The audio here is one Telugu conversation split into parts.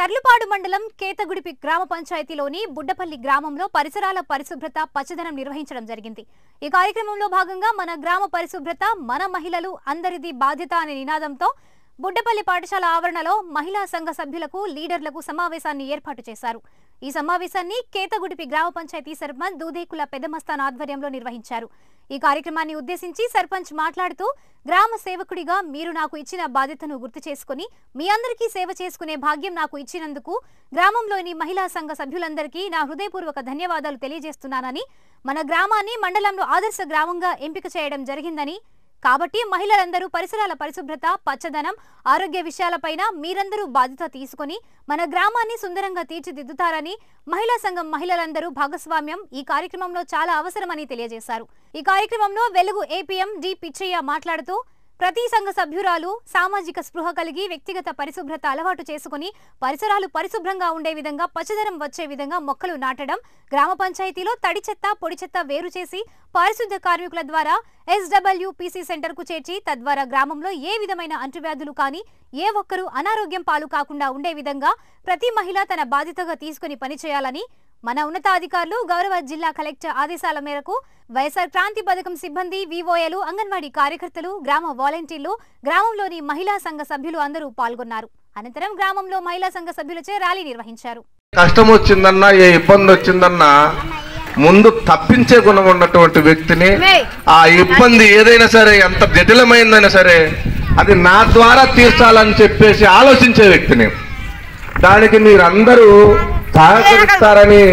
తర్లుపాడు మండలం కేతగుడిపి గ్రామ పంచాయతీలోని బుడ్డపల్లి గ్రామంలో పరిసరాల పరిశుభ్రత పచ్చదనం నిర్వహించడం జరిగింది ఈ కార్యక్రమంలో భాగంగా మన గ్రామ పరిశుభ్రత మన మహిళలు అందరిది బాధ్యత అనే నినాదంతో బుడ్డపల్లి పాఠశాల ఆవరణలో మహిళా సంఘ సభ్యులకు లీడర్లకు సమావేశాన్ని ఏర్పాటు చేశారు ఈ సమావేశాన్ని కేతగుడిపి గ్రామ పంచాయతీ సర్పంచ్ దూదేకుల పెద్దమస్తాన్ ఆధ్వర్యంలో నిర్వహించారు ఈ కార్యక్రమాన్ని ఉద్దేశించి సర్పంచ్ మాట్లాడుతూ గ్రామ సేవకుడిగా మీరు నాకు ఇచ్చిన బాధ్యతను గుర్తు చేసుకుని మీ అందరికీ సేవ చేసుకునే భాగ్యం నాకు ఇచ్చినందుకు గ్రామంలోని మహిళా సంఘ సభ్యులందరికీ నా హృదయపూర్వక ధన్యవాదాలు తెలియజేస్తున్నానని మన గ్రామాన్ని మండలంలో ఆదర్శ గ్రామంగా ఎంపిక చేయడం జరిగిందని కాబట్టి మహిళలందరూ పరిసరాల పరిశుభ్రత పచ్చదనం ఆరోగ్య విషయాలపైన మీరందరూ బాధ్యత తీసుకొని మన గ్రామాన్ని సుందరంగా తీర్చిదిద్దుతారని మహిళా సంఘం మహిళలందరూ భాగస్వామ్యం ఈ కార్యక్రమంలో చాలా అవసరమని తెలియజేశారు ఈ కార్యక్రమంలో వెలుగు ఏపీఎం డి పిచ్చయ్య మాట్లాడుతూ ప్రతి సంఘ సభ్యురాలు సామాజిక స్పృహ కలిగి వ్యక్తిగత పరిశుభ్రత అలవాటు చేసుకుని పరిసరాలు పరిశుభ్రంగా ఉండే విధంగా పచ్చదనం వచ్చే విధంగా మొక్కలు నాటడం గ్రామ పంచాయతీలో తడి చెత్త పొడి చెత్త వేరు చేసి పారిశుద్ధ్య కార్మికుల ద్వారా ఎస్డబ్ల్యూపీసీ సెంటర్ కు చేర్చి తద్వారా గ్రామంలో ఏ విధమైన అంటువ్యాధులు కానీ ఏ ఒక్కరూ అనారోగ్యం పాలు కాకుండా ఉండే విధంగా ప్రతి మహిళ తన బాధ్యతగా తీసుకుని పనిచేయాలని మన ఉన్నతాధికారులు గౌరవ జిల్లా కలెక్టర్ ఆదేశాల మేరకు వైఎస్ఆర్ క్రాంతి పథకం సిబ్బంది వివోఏలు అంగన్వాడీ కార్యకర్తలు గ్రామ వాలంటీర్లు గ్రామంలోని మహిళా సంఘ సభ్యులు అందరూ పాల్గొన్నారు అనంతరం గ్రామంలో మహిళా సంఘ సభ్యులచే ర్యాలీ నిర్వహించారు కష్టం వచ్చిందన్నా ఏ ఇబ్బంది వచ్చిందన్నా ముందు తప్పించే గుణం ఉన్నటువంటి వ్యక్తిని ఆ ఇబ్బంది ఏదైనా సరే ఎంత జటిలమైందైనా సరే అది నా ద్వారా తీర్చాలని చెప్పేసి ఆలోచించే వ్యక్తిని దానికి మీరందరూ సహకరిస్తారని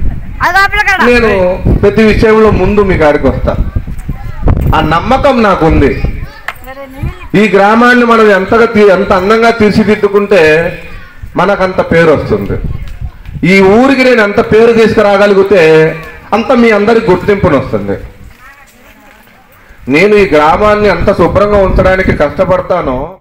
నేను ప్రతి విషయంలో ముందు మీ కాడికి వస్తా ఆ నమ్మకం నాకుంది ఈ గ్రామాన్ని మనం ఎంతగా తీ- ఎంత అందంగా తీర్చిదిద్దుకుంటే మనకంత పేరు వస్తుంది ఈ ఊరికి నేను ఎంత పేరు తీసుకురాగలిగితే అంత మీ అందరికి గుర్తింపును వస్తుంది నేను ఈ గ్రామాన్ని ఎంత శుభ్రంగా ఉంచడానికి కష్టపడతానో